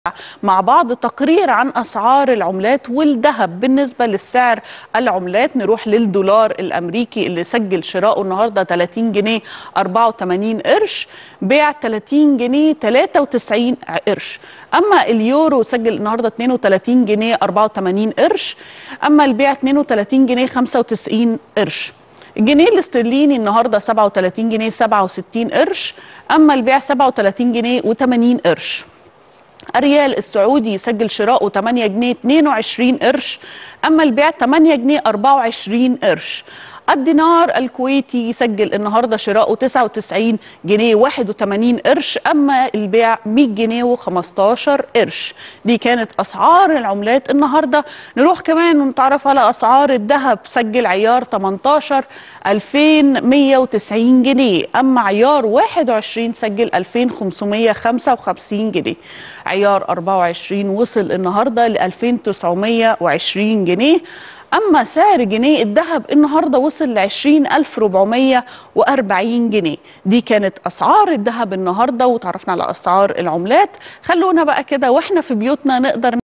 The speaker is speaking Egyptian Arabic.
مع بعض تقرير عن أسعار العملات والذهب بالنسبة للسعر العملات نروح للدولار الأمريكي اللي سجل شراؤه النهاردة 30 جنيه 84 قرش بيع 30 جنيه 93 قرش أما اليورو سجل النهاردة 32 جنيه 84 قرش أما البيع 32 جنيه 95 قرش الجنيه الاسترليني النهارده 37 جنيه 67 قرش اما البيع 37 جنيه و80 قرش الريال السعودي يسجل شراؤه 8 جنيه 22 قرش اما البيع 8 جنيه 24 قرش الدينار الكويتي يسجل النهارده شراؤه 99 جنيه 81 قرش اما البيع 100 جنيه و15 قرش دي كانت اسعار العملات النهارده نروح كمان ونتعرف على اسعار الذهب سجل عيار 18 2190 جنيه اما عيار 21 سجل 2555 جنيه عيار 24 وصل النهارده ل 2920 جنيه أما سعر جنيه الذهب النهاردة وصل ل 20440 جنيه دي كانت أسعار الذهب النهاردة وتعرفنا على أسعار العملات خلونا بقى كده وإحنا في بيوتنا نقدر